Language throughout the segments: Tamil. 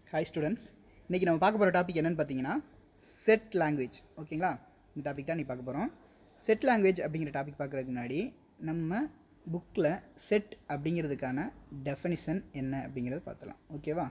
ஹாய் ஸ்டூடெண்ட்ஸ் இன்றைக்கி நம்ம பார்க்க போகிற டாபிக் என்னென்னு பார்த்தீங்கன்னா செட் லாங்குவேஜ் ஓகேங்களா இந்த டாபிக் தான் நீ பார்க்க போகிறோம் செட் லாங்குவேஜ் அப்படிங்கிற டாபிக் பார்க்குறதுக்கு முன்னாடி நம்ம புக்கில் செட் அப்படிங்கிறதுக்கான டெஃபனிஷன் என்ன அப்படிங்கிறத பார்த்துலாம் ஓகேவா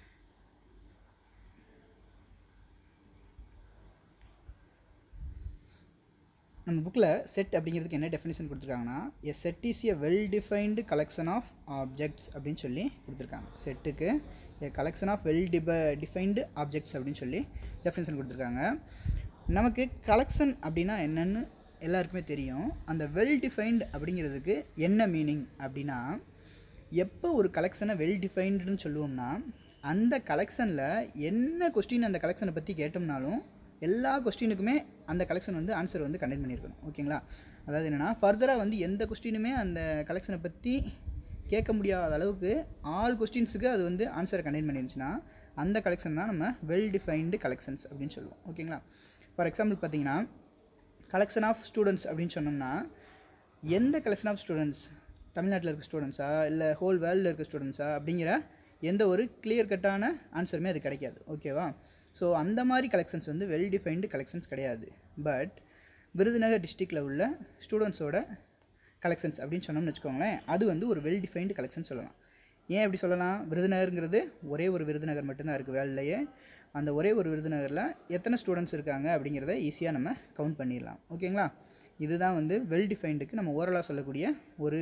நம்ம புக்கில் செட் அப்படிங்கிறதுக்கு என்ன டெஃபினிஷன் கொடுத்துருக்காங்கன்னா a set is a well defined collection of objects அப்படின்னு சொல்லி கொடுத்துருக்காங்க செட்டுக்கு a collection of well de defined objects அப்படின்னு சொல்லி டெஃபினிஷன் கொடுத்துருக்காங்க நமக்கு கலெக்ஷன் அப்படின்னா என்னன்னு எல்லாருக்குமே தெரியும் அந்த வெல் டிஃபைன்டு அப்படிங்கிறதுக்கு என்ன மீனிங் அப்படின்னா எப்போ ஒரு கலெக்ஷனை வெல் டிஃபைன்டுன்னு சொல்லுவோம்னா அந்த கலெக்ஷனில் என்ன கொஸ்டின் அந்த கலெக்ஷனை பற்றி கேட்டோம்னாலும் எல்லா கொஸ்டினுக்குமே அந்த கலெக்ஷன் வந்து ஆன்சர் வந்து கண்டெக்ட் பண்ணியிருக்கணும் ஓகேங்களா அதாவது என்னென்னா ஃபர்தராக வந்து எந்த கொஸ்டினுமே அந்த கலெக்ஷனை பற்றி கேட்க முடியாத அளவுக்கு ஆல் கொஸ்டின்ஸுக்கு அது வந்து ஆன்சரை கண்டெக்ட் பண்ணிருந்துச்சுன்னா அந்த கலெக்ஷன் தான் நம்ம வெல் டிஃபைன்டு கலெக்ஷன்ஸ் அப்படின்னு சொல்லுவோம் ஓகேங்களா ஃபார் எக்ஸாம்பிள் பார்த்தீங்கன்னா கலெக்ஷன் ஆஃப் ஸ்டூடெண்ட்ஸ் அப்படின்னு சொன்னோம்னா எந்த கலெக்ஷன் ஆஃப் ஸ்டூடெண்ட்ஸ் தமிழ்நாட்டில் இருக்க ஸ்டூடெண்ட்ஸா இல்லை ஹோல் வேர்ல்டில் இருக்க ஸ்டூடெண்ட்ஸா அப்படிங்கிற எந்த ஒரு கிளியர் கட்டான ஆன்சருமே அது கிடைக்காது ஓகேவா ஸோ அந்த மாதிரி கலெக்ஷன்ஸ் வந்து வெல் டிஃபைன்டு கலெக்ஷன்ஸ் கிடையாது பட் விருதுநகர் டிஸ்ட்ரிக்டில் உள்ள ஸ்டூடெண்ட்ஸோட கலெக்ஷன்ஸ் அப்படின்னு சொன்னோம்னு வச்சுக்கோங்களேன் அது வந்து ஒரு வெல் டிஃபைன்டு கலெக்ஷன் சொல்லலாம் ஏன் எப்படி சொல்லலாம் விருதுநகருங்கிறது ஒரே ஒரு விருதுநகர் மட்டும்தான் இருக்குது வேலையே அந்த ஒரே ஒரு விருதுநகரில் எத்தனை ஸ்டூடெண்ட்ஸ் இருக்காங்க அப்படிங்கிறத ஈஸியாக நம்ம கவுண்ட் பண்ணிடலாம் ஓகேங்களா இதுதான் வந்து வெல் டிஃபைன்டுக்கு நம்ம ஓரலாக சொல்லக்கூடிய ஒரு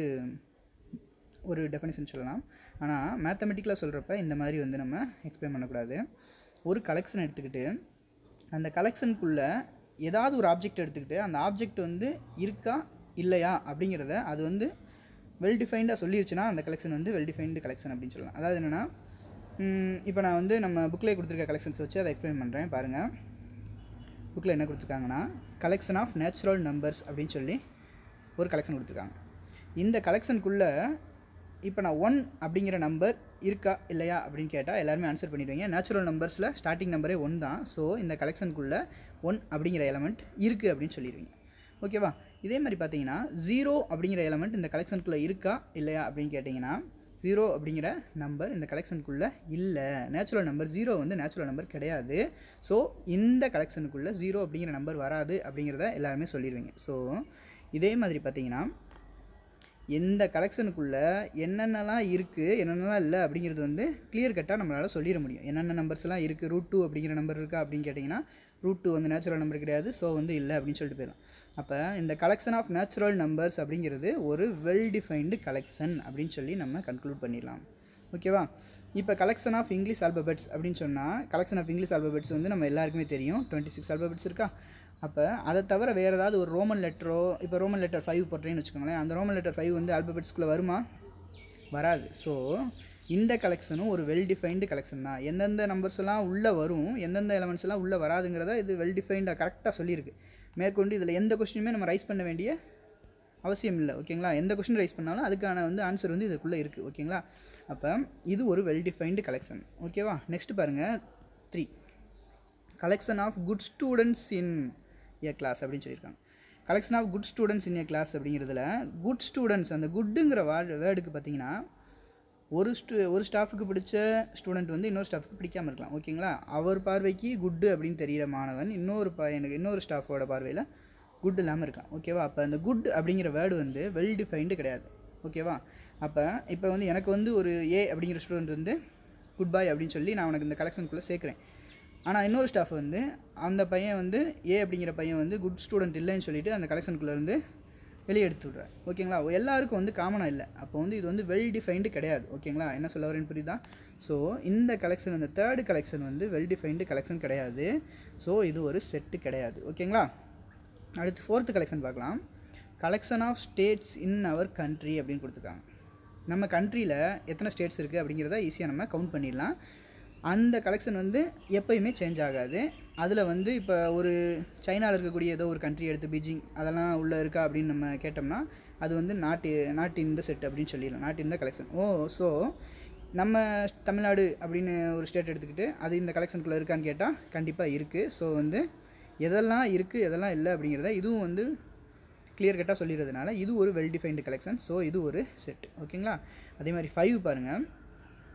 ஒரு டெஃபினேஷன் சொல்லலாம் ஆனால் மேத்தமெட்டிக்கலாக சொல்கிறப்ப இந்த மாதிரி வந்து நம்ம எக்ஸ்பிளைன் பண்ணக்கூடாது ஒரு கலெக்ஷன் எடுத்துக்கிட்டு அந்த கலெக்ஷனுக்குள்ளே ஏதாவது ஒரு ஆப்ஜெக்ட் எடுத்துக்கிட்டு அந்த ஆப்ஜெக்ட் வந்து இருக்கா இல்லையா அப்படிங்கிறத அது வந்து வெல் டிஃபைன்டாக சொல்லிருச்சுன்னா அந்த கலெக்ஷன் வந்து வெல் டிஃபைன்டு கலெக்ஷன் அப்படின்னு சொல்லலாம் அதாவது என்னென்னா இப்போ நான் வந்து நம்ம புக்கில் கொடுத்துருக்க கலெக்ஷன்ஸ் வச்சு அதை எக்ஸ்பிளைன் பண்ணுறேன் பாருங்கள் புக்கில் என்ன கொடுத்துருக்காங்கன்னா கலெக்ஷன் ஆஃப் நேச்சுரல் நம்பர்ஸ் அப்படின்னு சொல்லி ஒரு கலெக்ஷன் கொடுத்துருக்காங்க இந்த கலெக்ஷனுக்குள்ளே இப்போ நான் ஒன் அப்படிங்கிற நம்பர் இருக்கா இல்லையா அப்படின்னு கேட்டால் எல்லாருமே ஆன்சர் பண்ணிடுவீங்க நேச்சுரல் நம்பர்ஸில் ஸ்டார்டிங் நம்பரே ஒன் தான் ஸோ இந்த கலெக்ஷனுக்குள்ளே ஒன் அப்படிங்கிற எலமெண்ட் இருக்குது அப்படின்னு சொல்லிடுவீங்க ஓகேவா இதே மாதிரி பார்த்தீங்கன்னா ஜீரோ அப்படிங்கிற எலமெண்ட் இந்த கலெக்ஷனுக்குள்ளே இருக்கா இல்லையா அப்படின்னு கேட்டிங்கன்னா ஜீரோ அப்படிங்கிற நம்பர் இந்த கலெக்ஷனுக்குள்ளே இல்லை நேச்சுரல் நம்பர் ஜீரோ வந்து நேச்சுரல் நம்பர் கிடையாது ஸோ இந்த கலெக்ஷனுக்குள்ளே ஜீரோ அப்படிங்கிற நம்பர் வராது அப்படிங்கிறத எல்லாருமே சொல்லிடுவீங்க ஸோ இதே மாதிரி பார்த்தீங்கன்னா எந்த கலெக்ஷனுக்குள்ளே என்னென்னலாம் இருக்குது என்னென்னலாம் இல்லை அப்படிங்கிறது வந்து கிளியர் கட்டாக நம்மளால் சொல்லிட முடியும் என்னென்ன நம்பர்ஸ்லாம் இருக்குது ரூட் டூ அப்படிங்கிற நம்பர் இருக்கா அப்படின்னு கேட்டிங்கன்னா ரூட் டூ வந்து நேச்சுரல் நம்பர் கிடையாது ஸோ வந்து இல்லை அப்படின்னு சொல்லிட்டு போயிடலாம் அப்போ இந்த கலெக்ஷன் ஆஃப் நேச்சுரல் நம்பர்ஸ் அப்படிங்கிறது ஒரு வெல் டிஃபைன்டு கலெக்ஷன் அப்படின்னு சொல்லி நம்ம கன்க்ளூட் பண்ணிடலாம் ஓகேவா இப்போ கலெக்ஷன் ஆஃப் இங்கிலீஷ் ஆல்பபெட்ஸ் அப்படின்னு சொன்னால் கலெக்ஷன் ஆஃப் இங்கிலீஷ் ஆல்பபெட்ஸ் வந்து நம்ம எல்லாருக்குமே தெரியும் டுவெண்ட்டி சிக்ஸ் ஆல்பபெட்ஸ் இருக்கா அப்போ அதை தவிர வேறு ஏதாவது ஒரு ரோமன் லெட்டரோ இப்போ ரோமன் லெட்டர் ஃபைவ் போட்டேன்னு வச்சுக்கோங்களேன் அந்த ரோமன் லெட்டர் ஃபைவ் வந்து ஆல்பபெட்ஸ்குள்ளே வருமா வராது ஸோ இந்த கலெக்ஷனும் ஒரு வெல் டிஃபைன்டு கலெக்ஷன் தான் எந்தெந்த நம்பர்ஸ் எல்லாம் உள்ளே வரும் எந்தெந்த எலமெண்ட்ஸ் எல்லாம் உள்ளே வராதுங்கிறத இது வெல் டிஃபைன்டாக கரெக்டாக சொல்லியிருக்கு மேற்கொண்டு இதில் எந்த கொஸ்டினுமே நம்ம ரைஸ் பண்ண வேண்டிய அவசியம் இல்லை ஓகேங்களா எந்த கொஸ்டின் ரைஸ் பண்ணாலும் அதுக்கான வந்து ஆன்சர் வந்து இதுக்குள்ளே இருக்குது ஓகேங்களா அப்போ இது ஒரு வெல் டிஃபைன்டு கலெக்ஷன் ஓகேவா நெக்ஸ்ட் பாருங்கள் three collection of good students in a class அப்படின்னு சொல்லியிருக்காங்க collection of good students in a class அப்படிங்கிறதுல குட் ஸ்டூடெண்ட்ஸ் அந்த குட்டுங்கிற வேர்டு வேர்டுக்கு பார்த்தீங்கன்னா ஒரு ஸ்டூ ஒரு ஸ்டாஃபுக்கு பிடிச்ச ஸ்டூடெண்ட் வந்து இன்னொரு ஸ்டாஃபுக்கு பிடிக்காமல் இருக்கலாம் ஓகேங்களா அவர் பார்வைக்கு குட்டு அப்படின்னு தெரிகிற மாணவன் இன்னொரு ப எனக்கு இன்னொரு ஸ்டாஃபோட பார்வையில் குட் இல்லாமல் இருக்கலாம் ஓகேவா அப்போ அந்த குட் அப்படிங்கிற வேர்டு வந்து வெல் டிஃபைன்டு கிடையாது ஓகேவா அப்போ இப்போ வந்து எனக்கு வந்து ஒரு ஏ அப்படிங்கிற ஸ்டூடெண்ட் வந்து குட் பாய் அப்படின்னு சொல்லி நான் உனக்கு இந்த கலெக்ஷனுக்குள்ளே சேர்க்குறேன் ஆனால் இன்னொரு ஸ்டாஃப் வந்து அந்த பையன் வந்து ஏ அப்படிங்கிற பையன் வந்து குட் ஸ்டூடெண்ட் இல்லைன்னு சொல்லிட்டு அந்த கலெக்ஷனுக்குள்ளேருந்து வெளியே எடுத்து விட்றாரு ஓகேங்களா எல்லாருக்கும் வந்து காமனாக இல்லை அப்போ வந்து இது வந்து வெல் டிஃபைன்டு கிடையாது ஓகேங்களா என்ன சொல்ல வரேன்னு புரியுதா ஸோ இந்த கலெக்ஷன் அந்த தேர்டு கலெக்ஷன் வந்து வெல் டிஃபைன்டு கலெக்ஷன் கிடையாது ஸோ இது ஒரு செட்டு கிடையாது ஓகேங்களா அடுத்து ஃபோர்த்து கலெக்ஷன் பார்க்கலாம் collection of states in our country அப்படின்னு கொடுத்துருக்காங்க நம்ம கண்ட்ரியில் எத்தனை ஸ்டேட்ஸ் இருக்குது அப்படிங்கிறத ஈஸியாக நம்ம கவுண்ட் பண்ணிடலாம் அந்த கலெக்ஷன் வந்து எப்போயுமே சேஞ்ச் ஆகாது அதில் வந்து இப்போ ஒரு சைனாவில் இருக்கக்கூடிய ஏதோ ஒரு கண்ட்ரி எடுத்து பீஜிங் அதெல்லாம் உள்ளே இருக்கா அப்படின்னு நம்ம கேட்டோம்னா அது வந்து நாட்டு நாட் இந்த செட் அப்படின்னு சொல்லிடலாம் நாட் இந்த கலெக்ஷன் ஓ ஸோ நம்ம தமிழ்நாடு அப்படின்னு ஒரு ஸ்டேட் எடுத்துக்கிட்டு அது இந்த கலெக்ஷனுக்குள்ளே இருக்கான்னு கேட்டால் கண்டிப்பாக இருக்குது ஸோ வந்து எதெல்லாம் இருக்குது எதெல்லாம் இல்லை அப்படிங்கிறத இதுவும் வந்து கிளியர் கட்டாக சொல்லிடுறதுனால இது ஒரு வெல் டிஃபைன்டு கலெக்ஷன் ஸோ இது ஒரு செட் ஓகேங்களா அதே மாதிரி ஃபைவ் பாருங்கள்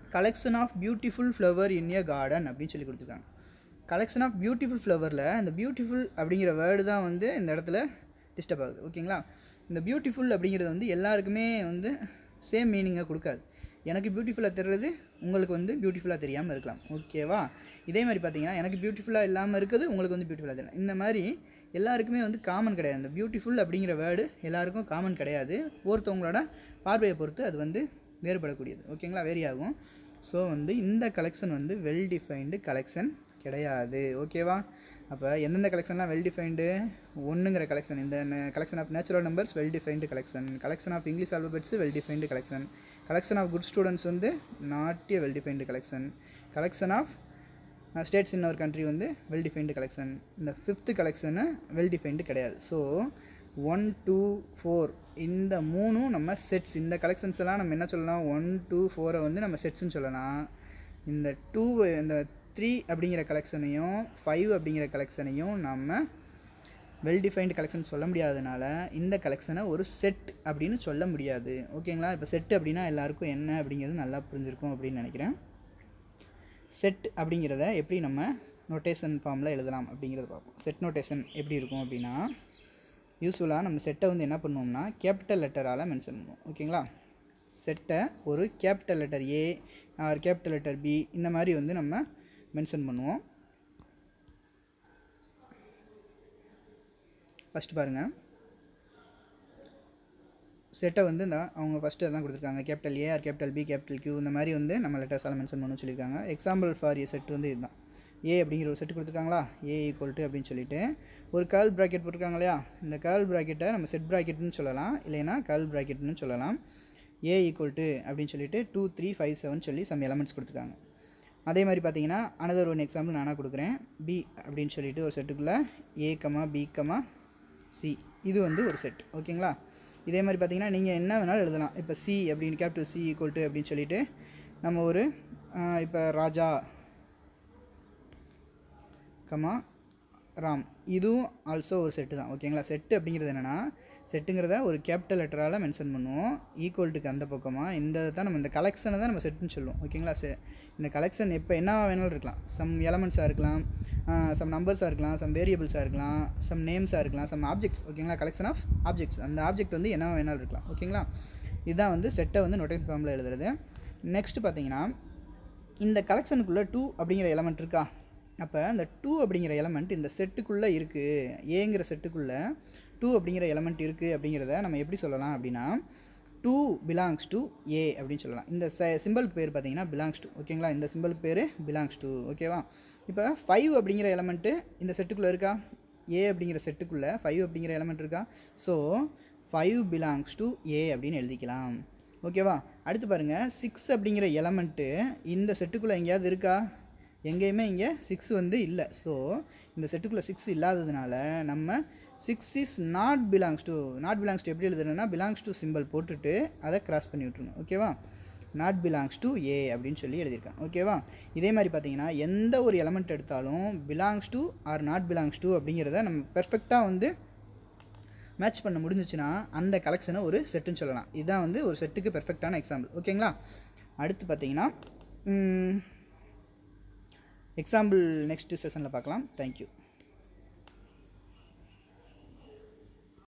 collection of beautiful flower in a garden அப்படின்னு சொல்லி கொடுத்துருக்காங்க கலெக்ஷன் ஆஃப் பியூட்டிஃபுல் ஃப்ளவரில் இந்த பியூட்டிஃபுல் அப்படிங்கிற வேர்டு தான் வந்து இந்த இடத்துல டிஸ்டர்ப் ஆகுது ஓகேங்களா இந்த பியூட்டிஃபுல் அப்படிங்கிறது வந்து எல்லாருக்குமே வந்து சேம் மீனிங்கை கொடுக்காது எனக்கு பியூட்டிஃபுல்லாக தெரிறது உங்களுக்கு வந்து பியூட்டிஃபுல்லாக தெரியாமல் இருக்கலாம் ஓகேவா இதே மாதிரி பார்த்தீங்கன்னா எனக்கு பியூட்டிஃபுல்லாக இல்லாமல் இருக்குது உங்களுக்கு வந்து பியூட்டிஃபுல்லாக தெரியலாம் இந்த மாதிரி எல்லாருக்குமே வந்து காமன் கிடையாது இந்த பியூட்டிஃபுல் அப்படிங்கிற வேர்டு எல்லாருக்கும் காமன் கிடையாது ஒருத்தவங்களோட பார்வையை பொறுத்து அது வந்து வேறுபடக்கூடியது ஓகேங்களா வேரி ஆகும் ஸோ வந்து இந்த கலெக்ஷன் வந்து வெல் டிஃபைன்டு கலெக்ஷன் கிடையாது ஓகேவா அப்போ எந்தெந்த கலெக்ஷன்லாம் வெல் டிஃபைன்டு ஒன்றுங்கிற கலெக்ஷன் இந்த collection of natural numbers well defined collection collection of English alphabets well defined collection collection of good students வந்து not a well defined collection collection of states in our country வந்து வெல் டிஃபைன்டு கலெக்ஷன் இந்த ஃபிஃப்த்து கலெக்ஷனு வெல் டிஃபைன்டு கிடையாது ஸோ ஒன் டூ ஃபோர் இந்த மூணும் நம்ம செட்ஸ் இந்த கலெக்ஷன்ஸ் எல்லாம் நம்ம என்ன சொல்லலாம் ஒன் டூ ஃபோரை வந்து நம்ம செட்ஸ்னு சொல்லலாம் இந்த டூ இந்த த்ரீ அப்படிங்கிற கலெக்ஷனையும் ஃபைவ் அப்படிங்கிற கலெக்ஷனையும் நம்ம வெல் டிஃபைன்டு கலெக்ஷன் சொல்ல முடியாதனால இந்த கலெக்ஷனை ஒரு செட் அப்படின்னு சொல்ல முடியாது ஓகேங்களா இப்போ செட் அப்படின்னா எல்லாருக்கும் என்ன அப்படிங்கிறது நல்லா புரிஞ்சிருக்கும் அப்படின்னு நினைக்கிறேன் செட் அப்படிங்கிறத எப்படி நம்ம நோட்டேஷன் ஃபார்மில் எழுதலாம் அப்படிங்கிறத பார்ப்போம் செட் நோட்டேஷன் எப்படி இருக்கும் அப்படின்னா யூஸ்ஃபுல்லாக நம்ம செட்டை வந்து என்ன பண்ணுவோம்னா கேபிட்டல் லெட்டரால் மென்ஷன் பண்ணுவோம் ஓகேங்களா செட்டை ஒரு capital letter A or capital letter B இந்த மாதிரி வந்து நம்ம மென்ஷன் பண்ணுவோம் ஃபஸ்ட்டு பாருங்கள் செட்டை வந்து இந்த அவங்க ஃபஸ்ட்டு அதான் கொடுத்துருக்காங்க capital A or capital B capital Q இந்த மாதிரி வந்து நம்ம லெட்டர்ஸால் மென்ஷன் பண்ண சொல்லியிருக்காங்க எக்ஸாம்பிள் ஃபார் ஏ செட் வந்து இதுதான் ஏ அப்படிங்கிற ஒரு செட் கொடுத்துருக்காங்களா ஏ ஈக்குவல் டு அப்படின்னு சொல்லிட்டு ஒரு கேர்ள் ப்ராக்கெட் போட்டிருக்காங்க இல்லையா இந்த கேர்ள் ப்ராக்கெட்டை நம்ம செட் ப்ராக்கெட்னு சொல்லலாம் இல்லைன்னா கேர்ள் ப்ராக்கெட்னு சொல்லலாம் ஏ ஈக்குவல் டு அப்படின்னு சொல்லிட்டு டூ த்ரீ ஃபைவ் செவன் சொல்லி சம் எலமெண்ட்ஸ் கொடுத்துருக்காங்க அதே மாதிரி பார்த்தீங்கன்னா அனதர் ஒன் எக்ஸாம்பிள் நானாக கொடுக்குறேன் பி அப்படின்னு சொல்லிட்டு ஒரு செட்டுக்குள்ளே A comma B comma C இது வந்து ஒரு செட் ஓகேங்களா இதே மாதிரி பார்த்தீங்கன்னா நீங்கள் என்ன வேணாலும் எழுதலாம் இப்போ சி அப்படின்னு கேபிட்டல் சி ஈக்குவல் டு அப்படின்னு சொல்லிட்டு நம்ம ஒரு இப்போ ராஜா கமா ராம் இதுவும் ஆல்சோ ஒரு செட்டு தான் ஓகேங்களா செட்டு அப்படிங்கிறது என்னென்னா செட்டுங்கிறத ஒரு கேபிட்டல் லெட்டரால் மென்ஷன் பண்ணுவோம் ஈக்குவல்ட்டுக்கு அந்த பக்கமாக இந்த தான் நம்ம இந்த கலெக்ஷனை தான் நம்ம செட்டுன்னு சொல்லுவோம் ஓகேங்களா செ இந்த கலெக்ஷன் எப்போ என்ன வேணாலும் இருக்கலாம் சம் எலமெண்ட்ஸாக இருக்கலாம் சம் நம்பர்ஸாக இருக்கலாம் சம் வேரியபிள்ஸாக இருக்கலாம் சம் நேம்ஸாக இருக்கலாம் சம் ஆப்ஜெக்ட்ஸ் ஓகேங்களா கலெக்ஷன் ஆஃப் ஆப்ஜெக்ட்ஸ் அந்த ஆப்ஜெக்ட் வந்து என்ன வேணாலும் இருக்கலாம் ஓகேங்களா இதுதான் வந்து செட்டை வந்து நோட்டேஷன் ஃபார்மில் எழுதுறது நெக்ஸ்ட் பார்த்தீங்கன்னா இந்த கலெக்ஷனுக்குள்ளே டூ அப்படிங்கிற எலமெண்ட் இருக்கா அப்போ அந்த டூ அப்படிங்கிற எலமெண்ட் இந்த செட்டுக்குள்ளே இருக்குது ஏங்கிற செட்டுக்குள்ளே டூ அப்படிங்கிற எலமெண்ட் இருக்குது அப்படிங்கிறத நம்ம எப்படி சொல்லலாம் அப்படின்னா டூ பிலாங்ஸ் டு ஏ அப்படின்னு சொல்லலாம் இந்த ச சிம்பிளுக்கு பேர் பார்த்தீங்கன்னா பிலாங்ஸ் டு ஓகேங்களா இந்த சிம்பிளுக்கு பேர் பிலாங்ஸ் டு ஓகேவா இப்போ ஃபைவ் அப்படிங்கிற எலமெண்ட்டு இந்த செட்டுக்குள்ளே இருக்கா ஏ அப்படிங்கிற செட்டுக்குள்ளே ஃபைவ் அப்படிங்கிற எலமெண்ட் இருக்கா so five belongs to A அப்படின்னு எழுதிக்கலாம் ஓகேவா அடுத்து பாருங்கள் சிக்ஸ் அப்படிங்கிற எலமெண்ட்டு இந்த செட்டுக்குள்ளே எங்கேயாவது இருக்கா எங்கேயுமே இங்கே சிக்ஸ் வந்து இல்லை ஸோ இந்த செட்டுக்குள்ளே சிக்ஸ் இல்லாததுனால நம்ம six is not belongs to not belongs to எப்படி எழுதுறதுன்னா பிலாங்ஸ் டு சிம்பிள் போட்டுட்டு அதை கிராஸ் பண்ணி விட்ருணும் ஓகேவா நாட் பிலாங்ஸ் டு ஏ அப்படின்னு சொல்லி எழுதியிருக்கேன் ஓகேவா இதே மாதிரி பார்த்தீங்கன்னா எந்த ஒரு எலமெண்ட் எடுத்தாலும் belongs to or not belongs to அப்படிங்கிறத நம்ம பெர்ஃபெக்டாக வந்து மேட்ச் பண்ண முடிஞ்சிச்சுன்னா அந்த கலெக்ஷனை ஒரு செட்டுன்னு சொல்லலாம் இதுதான் வந்து ஒரு செட்டுக்கு பெர்ஃபெக்டான எக்ஸாம்பிள் ஓகேங்களா அடுத்து பார்த்தீங்கன்னா எக்ஸாம்பிள் நெக்ஸ்ட் செஷனில் பார்க்கலாம் தேங்க்யூ